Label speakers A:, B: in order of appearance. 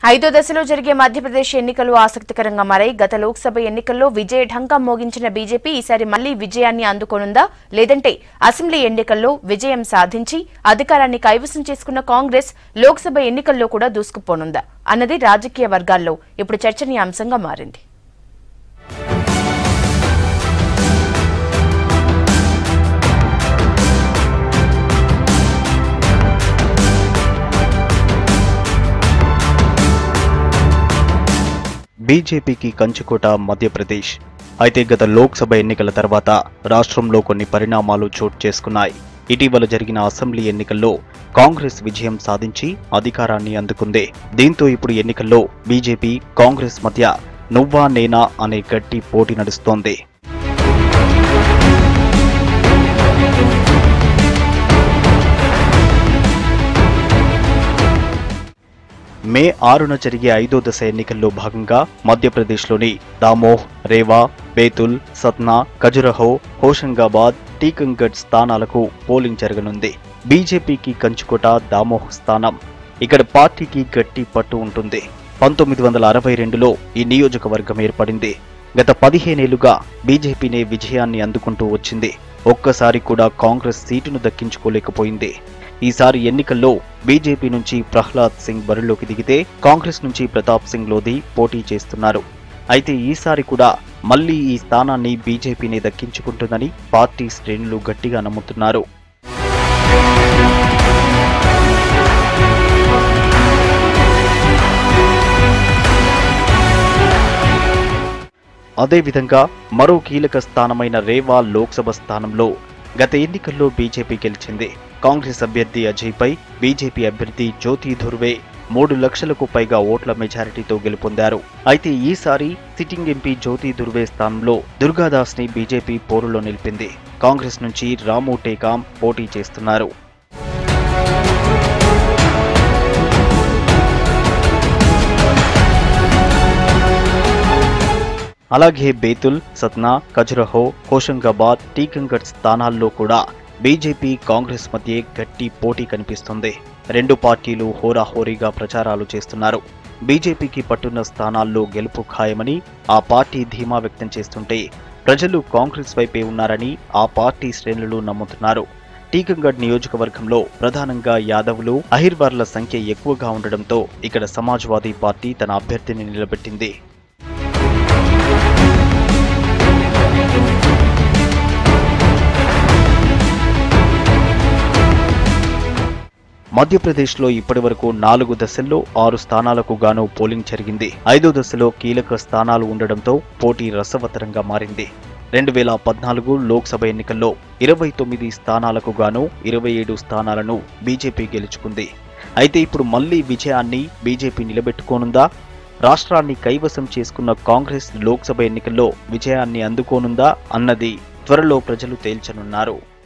A: ఐదో దశలో జరిగే మధ్యప్రదేశ్ ఎన్నికలు ఆసక్తికరంగా మారాయి గత లోక్సభ ఎన్నికల్లో విజయ ఢంకా మోగించిన బీజేపీ ఈసారి మళ్లీ విజయాన్ని అందుకోనుందా లేదంటే అసెంబ్లీ ఎన్నికల్లో విజయం సాధించి అధికారాన్ని కైవసం చేసుకున్న కాంగ్రెస్ లోక్సభ ఎన్నికల్లో కూడా దూసుకుపోనుందా అన్నది రాజకీయ వర్గాల్లో ఇప్పుడు చర్చనీయాంశంగా మారింది
B: బీజేపీకి కంచుకోట మధ్యప్రదేశ్ అయితే గత లోక్సభ ఎన్నికల తర్వాత రాష్ట్రంలో కొన్ని పరిణామాలు చోటు చేసుకున్నాయి ఇటీవల జరిగిన అసెంబ్లీ ఎన్నికల్లో కాంగ్రెస్ విజయం సాధించి అధికారాన్ని అందుకుంది దీంతో ఇప్పుడు ఎన్నికల్లో బీజేపీ కాంగ్రెస్ మధ్య నువ్వా నేనా అనే గట్టి పోటీ నడుస్తోంది మే ఆరున జరిగే ఐదో దశ ఎన్నికల్లో భాగంగా మధ్యప్రదేశ్లోని దామోహ్ రేవా బేతుల్ సత్నా ఖజురహో హోషంగాబాద్ టీకంగఢ్ స్థానాలకు పోలింగ్ జరగనుంది బీజేపీకి కంచుకోట దామోహ్ స్థానం ఇక్కడ పార్టీకి గట్టి పట్టు ఉంటుంది పంతొమ్మిది వందల అరవై రెండులో ఈ నియోజకవర్గం ఏర్పడింది గత పదిహేనేళ్లుగా బీజేపీనే విజయాన్ని అందుకుంటూ వచ్చింది ఒక్కసారి కూడా కాంగ్రెస్ సీటును దక్కించుకోలేకపోయింది ఈసారి ఎన్నికల్లో బీజేపీ నుంచి ప్రహ్లాద్ సింగ్ బరిలోకి దిగితే కాంగ్రెస్ నుంచి ప్రతాప్ సింగ్ లోధి పోటీ చేస్తున్నారు అయితే ఈసారి కూడా మళ్లీ ఈ స్థానాన్ని బీజేపీనే దక్కించుకుంటుందని పార్టీ శ్రేణులు గట్టిగా నమ్ముతున్నారు అదేవిధంగా మరో కీలక స్థానమైన రేవా లోక్సభ స్థానంలో గత ఎన్నికల్లో బీజేపీ గెలిచింది కాంగ్రెస్ అభ్యర్థి అజయ్పై బీజేపీ అభ్యర్థి జ్యోతి ధుర్వే మూడు లక్షలకు పైగా ఓట్ల మెజారిటీతో గెలుపొందారు అయితే ఈసారి సిట్టింగ్ ఎంపీ జ్యోతి ధుర్వే స్థానంలో దుర్గాదాస్ ని బీజేపీ పోరులో నిలిపింది కాంగ్రెస్ నుంచి రాము టేకాం పోటీ చేస్తున్నారు అలాగే బేతుల్ సత్నా ఖజురహో హోషంగాబాద్ టీకంగఢ్ స్థానాల్లో కూడా బీజేపీ కాంగ్రెస్ మధ్య గట్టి పోటీ కనిపిస్తుంది రెండు పార్టీలు హోరాహోరీగా ప్రచారాలు చేస్తున్నారు బీజేపీకి పట్టున్న స్థానాల్లో గెలుపు ఖాయమని ఆ పార్టీ ధీమా వ్యక్తం చేస్తుంటే ప్రజలు కాంగ్రెస్ వైపే ఉన్నారని ఆ పార్టీ శ్రేణులు నమ్ముతున్నారు టీకంగఢ్ నియోజకవర్గంలో ప్రధానంగా యాదవులు అహిర్వార్ల సంఖ్య ఎక్కువగా ఉండడంతో ఇక్కడ సమాజ్వాదీ పార్టీ తన అభ్యర్థిని నిలబెట్టింది మధ్యప్రదేశ్లో ఇప్పటివరకు నాలుగు దశల్లో ఆరు స్థానాలకు గాను పోలింగ్ జరిగింది ఐదో దశలో కీలక స్థానాలు ఉండడంతో పోటీ రసవత్తరంగా మారింది రెండు వేల పద్నాలుగు లోక్సభ ఎన్నికల్లో ఇరవై తొమ్మిది స్థానాలకు గాను ఇరవై ఏడు స్థానాలను బీజేపీ గెలుచుకుంది అయితే ఇప్పుడు మళ్లీ విజయాన్ని బీజేపీ నిలబెట్టుకోనుందా రాష్ట్రాన్ని కైవసం చేసుకున్న కాంగ్రెస్ లోక్సభ ఎన్నికల్లో విజయాన్ని అందుకోనుందా అన్నది త్వరలో ప్రజలు తేల్చనున్నారు